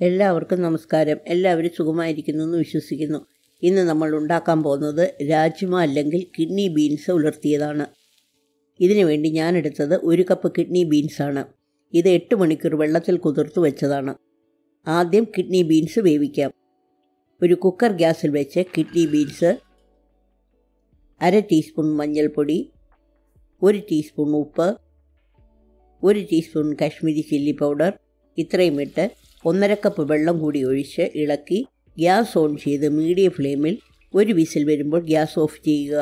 എല്ലാവർക്കും നമസ്കാരം എല്ലാവരും സുഖമായിരിക്കുന്നു എന്ന് വിശ്വസിക്കുന്നു ഇന്ന് നമ്മൾ ഉണ്ടാക്കാൻ പോകുന്നത് രാജ്മ അല്ലെങ്കിൽ കിഡ്നി ബീൻസ് ഉലർത്തിയതാണ് ഇതിനു വേണ്ടി ഞാൻ എടുത്തത് ഒരു കപ്പ് കിഡ്നി ബീൻസാണ് ഇത് എട്ട് മണിക്കൂർ വെള്ളത്തിൽ കുതിർത്ത് വെച്ചതാണ് ആദ്യം കിഡ്നി ബീൻസ് വേവിക്കാം ഒരു കുക്കർ ഗ്യാസിൽ വെച്ച് കിഡ്നി ബീൻസ് അര ടീസ്പൂൺ മഞ്ഞൾപ്പൊടി ഒരു ടീസ്പൂൺ ഉപ്പ് ഒരു ടീസ്പൂൺ കാശ്മീരി ചില്ലി പൗഡർ ഇത്രയും ഇട്ട് ഒന്നര കപ്പ് വെള്ളം കൂടി ഒഴിച്ച് ഇളക്കി ഗ്യാസ് ഓൺ ചെയ്ത് മീഡിയം ഫ്ലെയിമിൽ ഒരു വിസിൽ വരുമ്പോൾ ഗ്യാസ് ഓഫ് ചെയ്യുക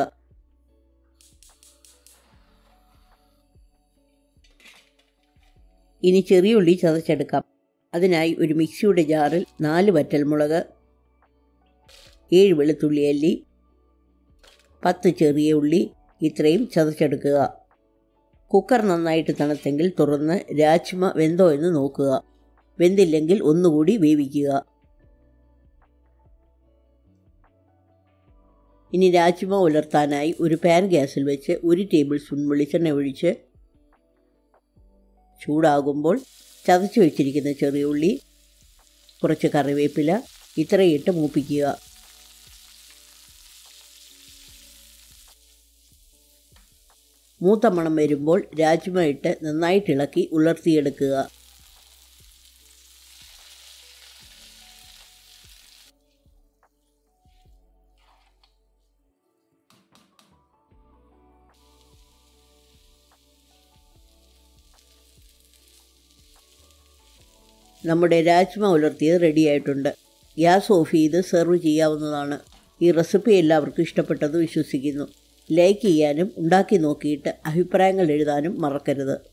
ഇനി ചെറിയ ഉള്ളി ചതച്ചെടുക്കാം അതിനായി ഒരു മിക്സിയുടെ ജാറിൽ നാല് വറ്റൽമുളക് ഏഴ് വെളുത്തുള്ളി അല്ലി പത്ത് ചെറിയ ഉള്ളി ഇത്രയും ചതച്ചെടുക്കുക കുക്കർ നന്നായിട്ട് തണുത്തെങ്കിൽ തുറന്ന് രാജ്മ വെന്തോ എന്ന് നോക്കുക വെന്തില്ലെങ്കിൽ ഒന്നുകൂടി വേവിക്കുക ഇനി രാജ്മ ഉലർത്താനായി ഒരു പാൻ ഗ്യാസിൽ വെച്ച് ഒരു ടേബിൾ സ്പൂൺ വെളിച്ചെണ്ണ ഒഴിച്ച് ചൂടാകുമ്പോൾ ചതച്ച് വെച്ചിരിക്കുന്ന ചെറിയ ഉള്ളി കുറച്ച് കറിവേപ്പില ഇത്രയിട്ട് മൂപ്പിക്കുക മൂത്ത മണം വരുമ്പോൾ രാജ്മ ഇട്ട് നന്നായിട്ട് ഇളക്കി ഉലർത്തിയെടുക്കുക നമ്മുടെ രാജ്മ ഉലർത്തിയത് റെഡിയായിട്ടുണ്ട് ഗ്യാസ് ഓഫ് ചെയ്ത് സെർവ് ചെയ്യാവുന്നതാണ് ഈ റെസിപ്പി എല്ലാവർക്കും ഇഷ്ടപ്പെട്ടത് വിശ്വസിക്കുന്നു ലൈക്ക് ചെയ്യാനും ഉണ്ടാക്കി നോക്കിയിട്ട് അഭിപ്രായങ്ങൾ എഴുതാനും മറക്കരുത്